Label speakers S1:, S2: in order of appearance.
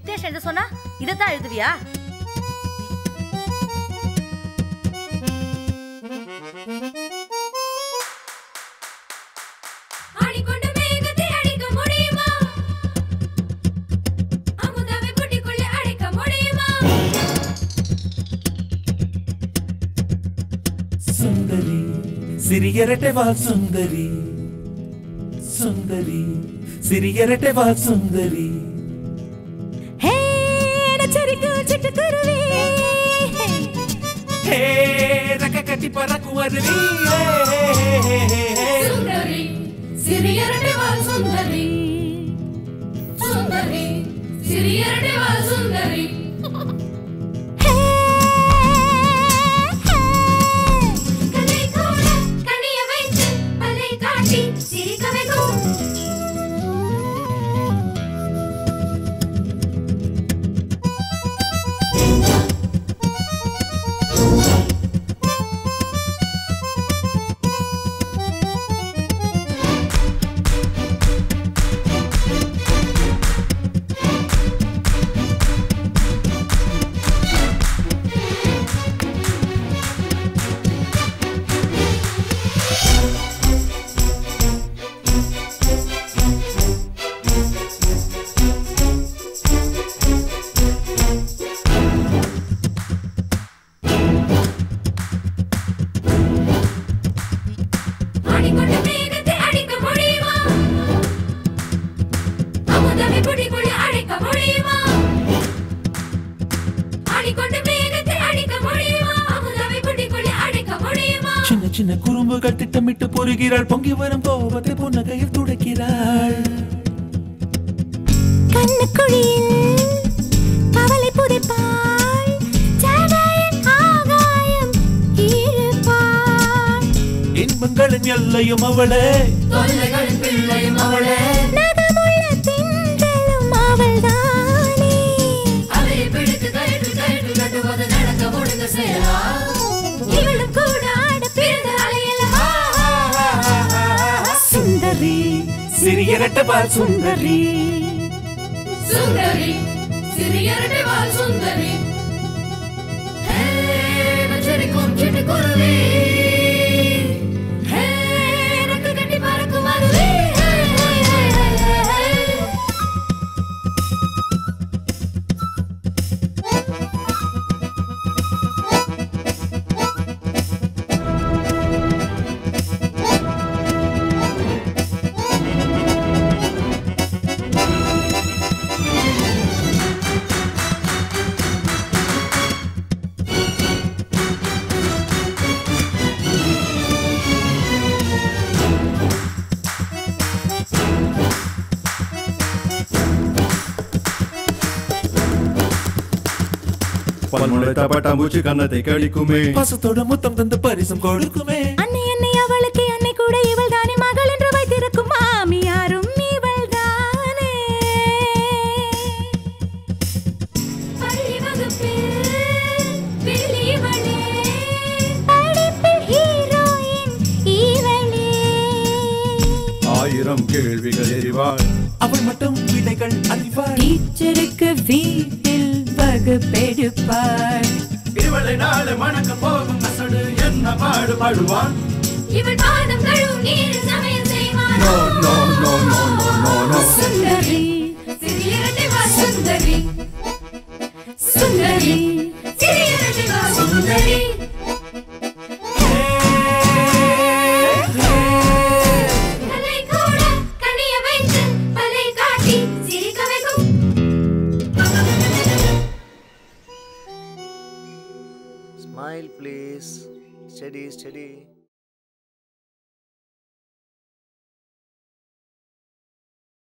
S1: Dictation எழுத சொன்னா இதைத்தான் எழுதுவியா
S2: ஆடிக்கொண்ட மேகத்தை அடிக்க முடியுமா அமுதாவை புட்டிக்குள்ளே அடைக்க முடியுமா
S3: சுந்தரி சிறியரட்டை வா சுந்தரி சுந்தரி சிறியரட்டை வா சுந்தரி
S2: ஹே நச்சரிக்கு சிட்டுக்குருவி
S3: ஹே ரக்க கட்டி பறக்கும் அருவி
S2: சுந்தரி சிறியரட்டை வாழ் சுந்தரி சுந்தரி சிறியரட்டை வாழ் சுந்தரி கண்ணை கூட கண்ணிய வைத்து பல்லை காட்டி சிரிக்க வைக்கும் ஆடிக்கொண்ட மேகத்தை அடிக்க முடியுமா அமுதாவை புட்டிக்குள்ளே அடைக்க முடியுமா ஆடிக்கொண்ட மேகத்தை அடிக்க முடியுமா அமுதாவை புட்டிக்குள்ளே அடைக்க முடியுமா
S3: சின்ன சின்ன குறும்புகள் திட்டமிட்டு பொறுகிறாள் பொங்கி வரும் கோபத்தை புன்னகையில் துடைக்கிறாள்
S2: கண்ணுக்குழியில் கவலை புதைப்பாள் ஜடையின் ஆகாயம் ஈழுப்பாள்
S3: இன்பங்களின் எல்லையும் அவளே
S2: தொல்லைகளின் பிள்ளையும் அவளே நகமுள்ள திங்களும் அவள்தானே அவரை பிடித்து கயிற்று கயிற்று கட்டுவது நடக்க முடிந்த செயலா இவளும் கூட ஆட பிறந்த அலையல்லவா
S3: சுந்தரி சிறியரட்டை வா சுந்தரி
S2: சுந்தரி சிறியரட்டை வாழ் சுந்தரி ஹே, நச்சரிக்கும் சிட்டுக்குருவி. ஹே, ரெக்கை கட்டி பறக்கும் அருவி. ஹே, ஹே, ஹே, ஹே, ஹே.
S4: பல்முளைத்த பட்டாம்பூச்சி கன்னத்தை கடிக்குமே
S3: பாசத்தோட முத்தம் தந்து பரிசம் கொடுக்குமே
S2: அன்னை அன்னை அவளுக்கு அன்னை கூட இவள் தானே மகள் என்று வைத்திருக்கும் மாமியாரும் இவள் தானே பள்ளி வகுப்பில் வெளியவளே படிப்பில் ஹீரோயின் இவளே
S4: ஆயிரம் கேள்விகள் எறிவாள்
S3: அவள் மட்டும் விடைகள் அறிவாள்
S2: டீச்சருக்கு வீட்டில் வகுப்பெடுப்பாள்
S4: இவளை நாளை மணக்க போகும் அசடு என்ன பாடுபடுவான்
S2: இவள் பாதம் கழுவும் நீரில் சமையல் செய்வாள்
S4: no no no no no no no
S2: சுந்தரி சிறியரட்டை வா சுந்தரி சுந்தரி சிறியரட்டை வா சுந்தரி கண்ணை கூட கண்ணிய வைத்து பல்லை காட்டி சிரிக்க வைக்கும்
S5: Smile, please. Steady, steady.